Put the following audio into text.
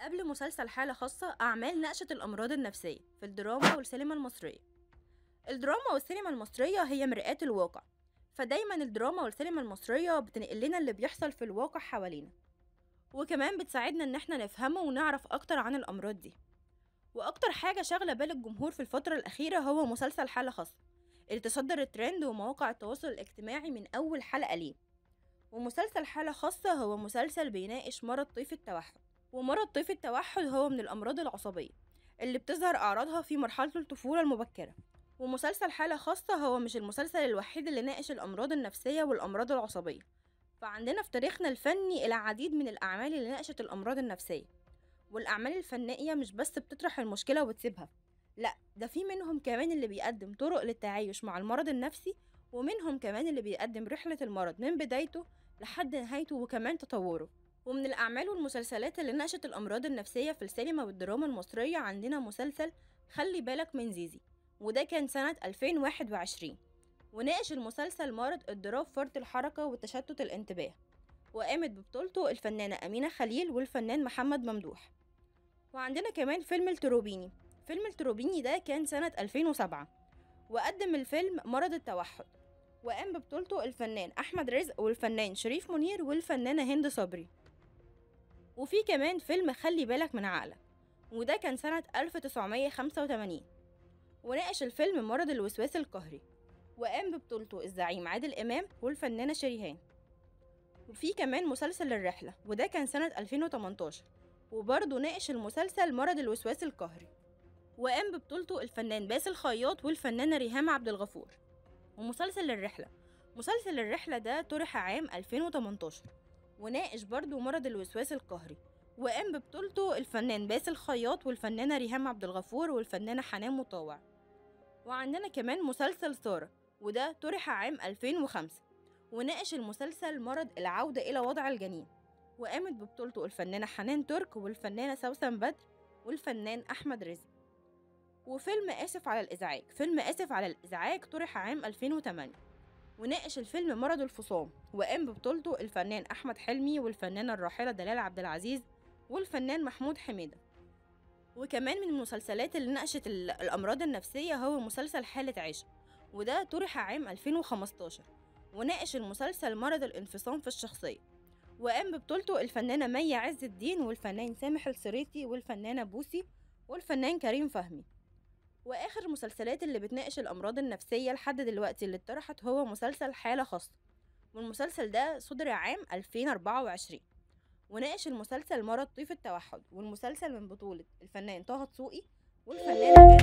قبل مسلسل حالة خاصة أعمال ناقشت الأمراض النفسية في الدراما والسينما المصرية الدراما والسينما المصرية هي مرآة الواقع فدايما الدراما والسينما المصرية بتنقل لنا اللي بيحصل في الواقع حوالينا وكمان بتساعدنا ان احنا نفهمه ونعرف اكتر عن الامراض دي واكتر حاجة شاغلة بال الجمهور في الفترة الاخيرة هو مسلسل حالة خاصة اللي تصدر الترند ومواقع التواصل الاجتماعي من اول حلقة ليه ومسلسل حالة خاصة هو مسلسل بيناقش مرض طيف التوحد ومرض طيف التوحد هو من الأمراض العصبية اللي بتظهر أعراضها في مرحلة الطفولة المبكرة ومسلسل حالة خاصة هو مش المسلسل الوحيد اللي ناقش الأمراض النفسية والأمراض العصبية فعندنا في تاريخنا الفني العديد من الأعمال اللي ناقشت الأمراض النفسية والأعمال الفنية مش بس بتطرح المشكلة وتسيبها لأ ده في منهم كمان اللي بيقدم طرق للتعايش مع المرض النفسي ومنهم كمان اللي بيقدم رحلة المرض من بدايته لحد نهايته وكمان تطوره ومن الأعمال والمسلسلات اللي ناقشت الأمراض النفسية في السينما والدراما المصرية عندنا مسلسل خلي بالك من زيزي وده كان سنة 2021 وناقش المسلسل مرض اضطراب فرط الحركة وتشتت الانتباه وقامت ببطولته الفنانة أمينة خليل والفنان محمد ممدوح وعندنا كمان فيلم التروبيني فيلم التروبيني ده كان سنة 2007 وقدم الفيلم مرض التوحد وقام ببطولته الفنان أحمد رزق والفنان شريف منير والفنانة هند صبري وفي كمان فيلم خلي بالك من عقلك وده كان سنة 1985 وناقش الفيلم مرض الوسواس القهري وقام ببطولته الزعيم عادل إمام والفنانة شريهان وفي كمان مسلسل الرحلة وده كان سنة 2018 وبرضه ناقش المسلسل مرض الوسواس القهري وقام ببطولته الفنان باسل خياط والفنانة ريهام عبد الغفور ومسلسل الرحلة مسلسل الرحلة ده طرح عام 2018 وناقش برضه مرض الوسواس القهري وقام ببطولته الفنان باسل خياط والفنانة ريهام عبد الغفور والفنانة حنان مطاوع وعندنا كمان مسلسل سارة وده طرح عام 2005 وناقش المسلسل مرض العودة إلى وضع الجنين وقامت ببطولته الفنانة حنان ترك والفنانة سوسن بدر والفنان أحمد رزق وفيلم آسف على الإزعاج فيلم آسف على الإزعاج طرح عام 2008 وناقش الفيلم مرض الفصام وقام ببطولته الفنان أحمد حلمي والفنانة الراحلة دلال عبد العزيز والفنان محمود حميدة وكمان من المسلسلات اللي ناقشت ال- الأمراض النفسية هو مسلسل حالة عشق وده طرح عام 2015 وناقش المسلسل مرض الانفصام في الشخصية وقام ببطولته الفنانة مي عز الدين والفنان سامح السريتي والفنانة بوسي والفنان كريم فهمي واخر المسلسلات اللي بتناقش الامراض النفسيه لحد دلوقتي اللي اتطرحت هو مسلسل حاله خاصه والمسلسل ده صدر عام 2024 وناقش المسلسل مرض طيف التوحد والمسلسل من بطوله الفنان طه دسوقي والفنانه